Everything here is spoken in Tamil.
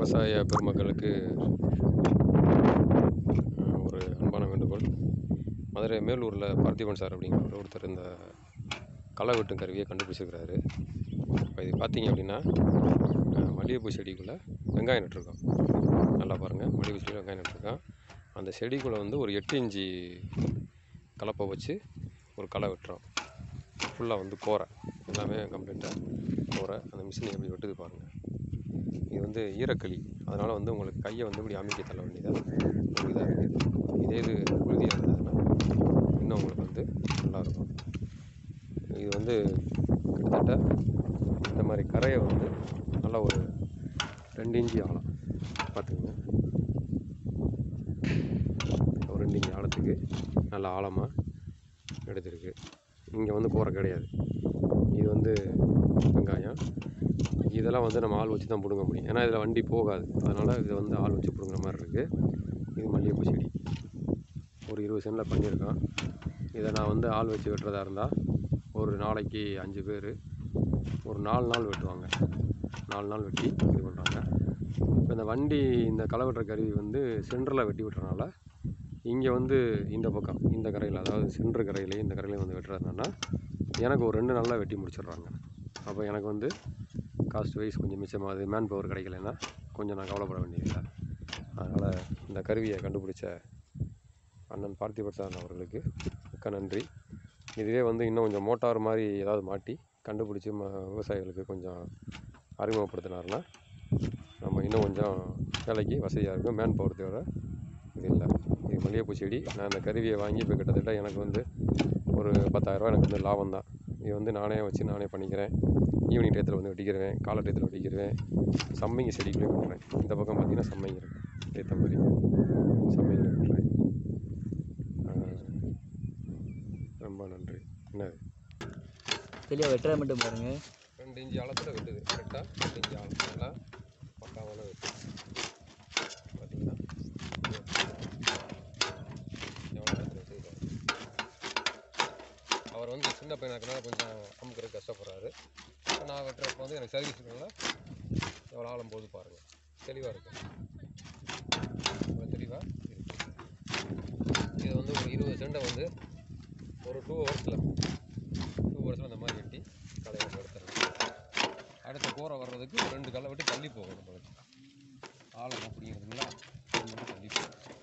விவசாய பெருமக்களுக்கு அஹ், ஒரு அன்பான வேண்டுகோள் மதுரை மேலூரில் பார்த்திபன் சார் அப்படிங்கிற ஒருத்தர் இந்த களை வெட்டும் கருவியை கண்டுபிடிச்சிருக்கிறாரு இப்போ இது பார்த்தீங்க அப்படின்னா அஹ், மல்லிகைப்பூ செடிக்குள்ளே வெங்காயம் நட்டுருக்கோம் நல்லா பாருங்கள் மல்லிகைப்பூ செடியில் வெங்காயம் நட்டுருக்கோம் அந்த செடிக்குள்ளே வந்து ஒரு எட்டு இன்ச்சு கலப்பை வச்சு ஒரு களை வெட்டுறோம் ஃபுல்லாக வந்து கோரை எல்லாமே கம்ப்ளீட்டாக கோரை அந்த மிஷின் எப்படி வெட்டுது பாருங்கள் இது வந்து ஈரக்களி அதனால் வந்து உங்களுக்கு கையை வந்து இப்படி அமைக்க தள்ள வேண்டியதாக ஒரு இதாக இருக்குது இதே இது உறுதியாக இருந்ததுன்னா இன்னும் உங்களுக்கு வந்து நல்லாயிருக்கும் இது வந்து கிட்டத்தட்ட இந்த மாதிரி கரையை வந்து நல்லா ஒரு ரெண்டு இன்ச்சு ஆழம் பார்த்துக்குங்க ஒரு ரெண்டு இன்ச்சு ஆழத்துக்கு நல்லா ஆழமாக எடுத்திருக்கு இங்கே வந்து கோரை கிடையாது இது வந்து வெங்காயம் இதெல்லாம் வந்து நம்ம ஆள் வச்சு தான் பிடுங்க முடியும் ஏன்னா இதில் வண்டி போகாது அதனால் இதை வந்து ஆள் வச்சு பிடுங்குற மாதிரி இருக்குது இது மல்லிகைப்பூ செடி ஒரு இருபது சென்டில் பண்ணியிருக்கோம் இதை நான் வந்து ஆள் வச்சு வெட்டுறதா இருந்தால் ஒரு நாளைக்கு அஞ்சு பேர் ஒரு நாலு நாள் வெட்டுவாங்க நாலு நாள் வெட்டி இது பண்ணுறாங்க இப்போ இந்த வண்டி இந்த களை வெட்டுற கருவி வந்து சென்டரில் வெட்டி விட்டுறனால இங்கே வந்து இந்த பக்கம் இந்த கரையில் அதாவது சென்ட்ரு கரையிலையும் இந்த கரையிலையும் வந்து வெட்டுறதுனால எனக்கு ஒரு ரெண்டு நாளில் வெட்டி முடிச்சிடுறாங்க அப்போ எனக்கு வந்து காஸ்ட் வைஸ் கொஞ்சம் மிச்சமாகுது மேன் பவர் கிடைக்கலன்னா கொஞ்சம் நான் கவலைப்பட வேண்டியதில்லை அதனால் இந்த கருவியை கண்டுபிடிச்ச அண்ணன் பார்த்திபன் அவர்களுக்கு மிக்க நன்றி இதுவே வந்து இன்னும் கொஞ்சம் மோட்டார் மாதிரி ஏதாவது மாட்டி கண்டுபிடிச்சி ம விவசாயிகளுக்கு கொஞ்சம் அறிமுகப்படுத்தினாருன்னா நம்ம இன்னும் கொஞ்சம் வேலைக்கு வசதியாக இருக்கும் மேன் பவர் தேவை இது இல்லை இது மல்லிகைப்பூ செடி நான் அந்த கருவியை வாங்கி இப்போ கிட்டத்தட்ட எனக்கு வந்து ஒரு பத்தாயிரரூவா எனக்கு வந்து லாபம் தான் இது வந்து நானே வச்சு நானே பண்ணிக்கிறேன் ஈவினிங் டயத்தில் வந்து வெட்டிக்கிறேன் காலை டயத்தில் வெட்டிக்கிறேன் சம்மங்கி செடிக்குள்ளே வெட்டுறேன் இந்த பக்கம் பார்த்தீங்கன்னா சம்மங்கி இருக்கு ஏற்ற மாதிரி சம்மங்கியில் வெட்டுறேன் ஆஹ், ரொம்ப நன்றி என்ன தெளிவாக வெட்டுற மட்டும் பாருங்க ரெண்டு இன்ச்சு ஆழத்தில் வெட்டுது கரெக்டாக ரெண்டு இன்ச்சு ஆழத்தில் பக்காவான வெட்டு பார்த்தீங்கன்னா எவ்வளோ நேரத்தில் வெட்டுது பாருங்க. அவர் வந்து சின்ன பையனாக இருக்கனால கொஞ்சம் அமுக்கிறதுக்கு கஷ்டப்படுறாரு இப்போ நான் வெட்டுறப்ப வந்து எனக்கு சர்வீஸ் இருக்கனால எவ்வளோ ஆழம் போகுது பாருங்கள் தெளிவாக இருக்கும் இவ்வளோ தெளிவாக இருக்கு இதை வந்து ஒரு இருபது சென்டை வந்து ஒரு டூ ஹவர்ஸில் டூ ஹவர்ஸில் அந்த மாதிரி வெட்டி களையை எடுத்துடலாம் அடுத்த கூரை வர்றதுக்கு ஒரு ரெண்டு களை விட்டு தள்ளி போகும் நம்மளுக்கு ஆழம் அப்படிங்கிறதுங்களா ரெண்டு மட்டும் தள்ளி போகும்